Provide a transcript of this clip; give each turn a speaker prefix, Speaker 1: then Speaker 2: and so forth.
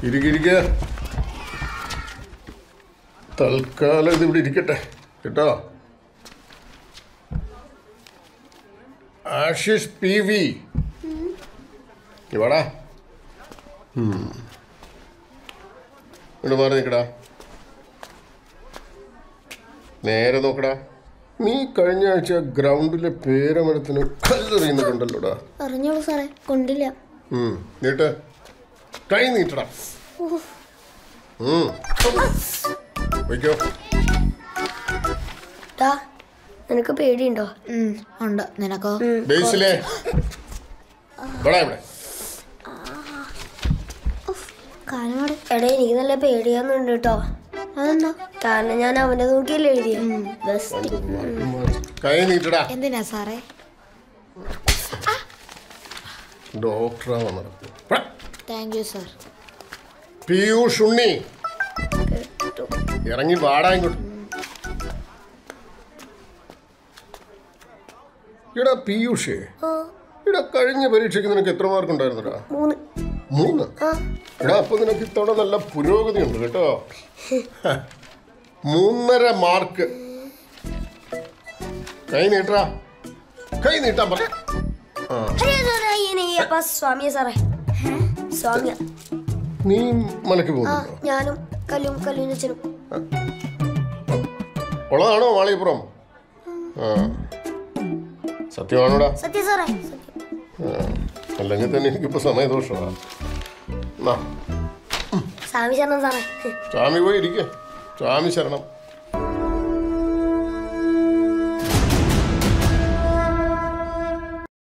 Speaker 1: ഇരിക്ക തൽക്കാലം ഇത് ഇവിടെ ഇരിക്കട്ടെ കേട്ടോ ആഷിഷ് പി വി ഇവാടാ ഇവിടെ മാറി നിൽക്കടാ നേരെ നോക്കടാ നീ കഴിഞ്ഞ ആഴ്ച ഗ്രൗണ്ടിലെ പേരമരത്തിന് കല്ലെറിയുന്നുണ്ടല്ലോടാ
Speaker 2: അറിഞ്ഞോളൂ സാറേ കൊണ്ടില്ല
Speaker 1: ഉം, നീട്ട് കൈ നീട്ടടാ ഉം. വയ്ക്കോ
Speaker 2: ടാ നിനക്ക് പേടിയുണ്ടോ
Speaker 3: ഉം, ഉണ്ട് നിനക്കോ
Speaker 1: ബേസിലെ ഇവിടെ ഇവിടെ
Speaker 2: കാലമാട് എടാ എനിക്ക് നല്ല പേടിയാന്നുണ്ട് കേട്ടോ അതെന്താ കാരണം ഞാൻ അവന്റെ നോക്കിയല്ലേ എഴുതിയ ബെസ്റ്റ്
Speaker 1: കൈ നീട്ടടാ
Speaker 3: എന്തിനാ സാറേ
Speaker 1: ഡോക്ടറാ വന്നത്
Speaker 3: thank you sir
Speaker 1: Piyush Unni ഇറങ്ങി വാടാ ഇങ്ങോട്ട് ഇടാ പീയൂഷേ ഇടാ കഴിഞ്ഞ പരീക്ഷയ്ക്ക് നിനക്ക് എത്ര മാർക്ക് ഉണ്ടായിരുന്നടാ
Speaker 2: മൂന്ന്
Speaker 1: മൂന്ന് എടാ അപ്പൊ നിനക്ക് ഇത്തവണ നല്ല പുരോഗതി ഉണ്ട് കേട്ടോ മൂന്നര മാർക്ക് കൈ നീട്ടാ കൈ നീട്ടാൻ പറ ആ
Speaker 2: അയ്യോ, സാറേ, അയ്യനെ, അപ്പ സ്വാമിയെ സാറേ സ്വാമിയ
Speaker 1: നീ മലക്ക്
Speaker 2: ആ
Speaker 1: പോകുന്നുണ്ടോ
Speaker 2: ഞാനും കല്ലും കല്ലുനച്ചനും
Speaker 1: ഉള്ളതാണോ വാളിയപ്പുറം ആ സത്യമാണോടാ
Speaker 2: സത്യ സാറേ സത്യം
Speaker 1: ആ, അല്ലെങ്കിൽ തന്നെ എനിക്കിപ്പോ സമയദോഷമാണ് എന്നാ
Speaker 2: സ്വാമി ശരണം സാറേ
Speaker 1: സ്വാമി പോയി ഇരിക്കുക സ്വാമി ശരണം